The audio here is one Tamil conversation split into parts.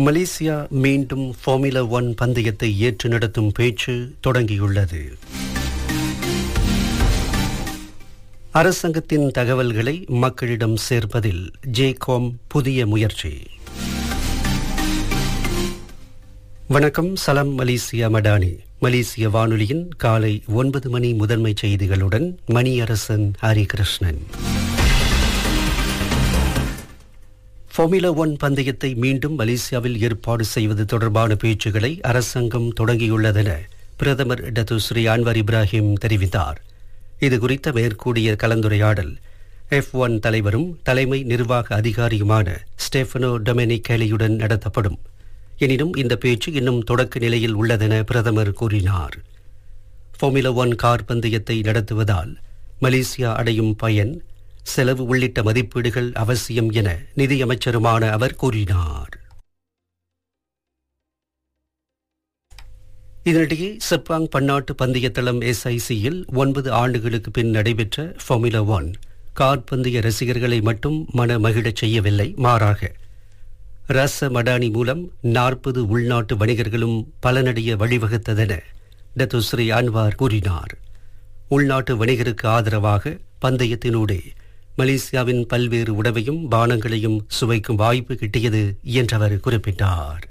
மலேசியா மீண்டும் ஃபார்முலா ஒன் பந்தயத்தை ஏற்று நடத்தும் பேச்சு தொடங்கியுள்ளது அரசாங்கத்தின் தகவல்களை மக்களிடம் சேர்ப்பதில் ஜேகாம் புதிய முயற்சி வணக்கம் சலாம் மலேசியா மடானி மலேசிய வானொலியின் காலை ஒன்பது மணி முதன்மை செய்திகளுடன் மணியரசன் ஹரிகிருஷ்ணன் ஃபார்முலா ஒன் பந்தயத்தை மீண்டும் மலேசியாவில் ஏற்பாடு செய்வது தொடர்பான பேச்சுக்களை அரசாங்கம் தொடங்கியுள்ளதென பிரதமர் டத்துஸ்ரீ அன்வர் இப்ராஹிம் தெரிவித்தார் இது குறித்த மேற்கூடிய கலந்துரையாடல் எஃப் ஒன் தலைவரும் தலைமை நிர்வாக அதிகாரியுமான ஸ்டெஃபனோ டொமெனிக் கேலியுடன் நடத்தப்படும் எனினும் இந்த பேச்சு இன்னும் தொடக்க நிலையில் உள்ளதென பிரதமர் கூறினார் ஃபார்முலா ஒன் கார் பந்தயத்தை நடத்துவதால் மலேசியா அடையும் பயன் செலவு உள்ளிட்ட மதிப்பீடுகள் அவசியம் என நிதியமைச்சருமான அவர் கூறினார் இதனிடையே செப்பாங் பன்னாட்டு பந்தயத்தளம் எஸ்ஐசியில் ஒன்பது ஆண்டுகளுக்கு பின் நடைபெற்ற ஃபார்முலா ஒன் கார் பந்தய ரசிகர்களை மட்டும் மன மகிழச் செய்யவில்லை மாறாக ரச மடானி மூலம் நாற்பது உள்நாட்டு வணிகர்களும் பலனடைய வழிவகுத்ததென டத்துஸ்ரீ அன்வார் கூறினார் உள்நாட்டு வணிகருக்கு ஆதரவாக பந்தயத்தினூடே மலேசியாவின் பல்வேறு உணவையும் பானங்களையும் சுவைக்கும் வாய்ப்பு கிட்டியது என்றவர் குறிப்பிட்டார்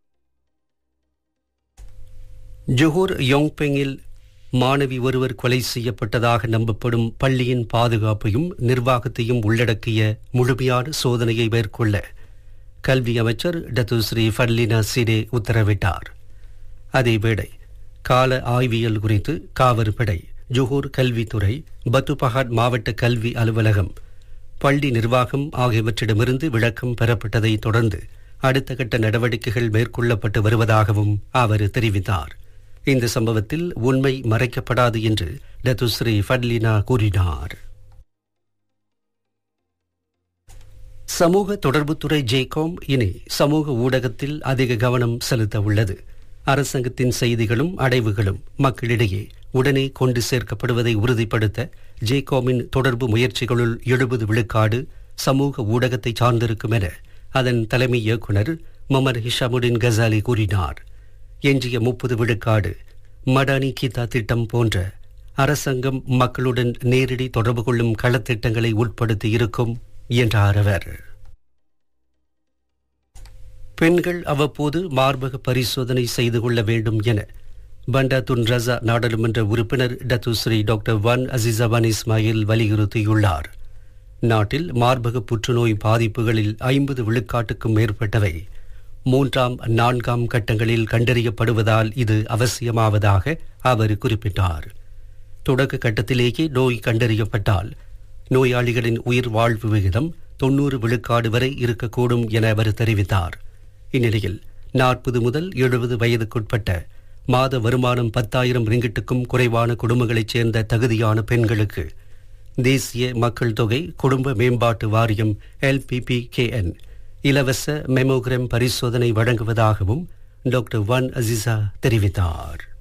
ஜொஹூர் யோங்பெங்கில் மாணவி ஒருவர் கொலை செய்யப்பட்டதாக நம்பப்படும் பள்ளியின் பாதுகாப்பையும் நிர்வாகத்தையும் உள்ளடக்கிய முழுமையான சோதனையை மேற்கொள்ள கல்வி அமைச்சர் டத்துஸ்ரீ ஃபர்லினா சிடே உத்தரவிட்டார் அதேவேளை கால ஆய்வியல் குறித்து காவற்படை ஜொஹூர் கல்வித்துறை பத்துபஹாட் மாவட்ட கல்வி அலுவலகம் பள்ளி நிர்வாகம் ஆகியவற்றிடமிருந்து விளக்கம் பெறப்பட்டதை தொடர்ந்து அடுத்த கட்ட நடவடிக்கைகள் மேற்கொள்ளப்பட்டு வருவதாகவும் அவர் தெரிவித்தார் இந்த சம்பவத்தில் உண்மை மறைக்கப்படாது என்று டத்துஸ்ரீ ஃபட்லினா கூறினார் சமூக தொடர்புத்துறை ஜேகாம் இனி சமூக ஊடகத்தில் அதிக கவனம் செலுத்த உள்ளது அரசாங்கத்தின் செய்திகளும் அடைவுகளும் மக்களிடையே உடனே கொண்டு சேர்க்கப்படுவதை உறுதிப்படுத்த ஜேகாமின் தொடர்பு முயற்சிகளுள் எழுபது விழுக்காடு சமூக ஊடகத்தை சார்ந்திருக்கும் என அதன் தலைமை இயக்குநர் மமர் ஹிஷாமுடின் கசாலி கூறினார் எஞ்சிய முப்பது விழுக்காடு மடானி கீதா திட்டம் போன்ற அரசாங்கம் மக்களுடன் நேரடி தொடர்பு கொள்ளும் களத்திட்டங்களை உட்படுத்தி இருக்கும் என்றார் அவர் பெண்கள் அவ்வப்போது மார்பக பரிசோதனை செய்து கொள்ள வேண்டும் என பண்டா துன் ரசா நாடாளுமன்ற உறுப்பினர் Datuk Seri doctor Wan Azizah Wan Ismail வலியுறுத்தியுள்ளார் நாட்டில் மார்பக புற்றுநோய் பாதிப்புகளில் ஐம்பது விழுக்காட்டுக்கும் மேற்பட்டவை மூன்றாம் நான்காம் கட்டங்களில் கண்டறியப்படுவதால் இது அவசியமாவதாக அவர் குறிப்பிட்டார் தொடக்க கட்டத்திலேயே நோய் கண்டறியப்பட்டால் நோயாளிகளின் உயிர் வாழ்வு விகிதம் தொன்னூறு விழுக்காடு வரை இருக்கக்கூடும் என அவர் தெரிவித்தார் இந்நிலையில் நாற்பது முதல் எழுபது வயதுக்குட்பட்ட மாத வருமானம் பத்தாயிரம் ரிங்கிட்டுக்கும் குறைவான குடும்பங்களைச் சேர்ந்த தகுதியான பெண்களுக்கு தேசிய மக்கள் தொகை குடும்ப மேம்பாட்டு வாரியம் எல்பிபிகேஎன் இலவச மெமோகிராம் பரிசோதனை வழங்குவதாகவும் டாக்டர் வன் அசிசா தெரிவித்தார்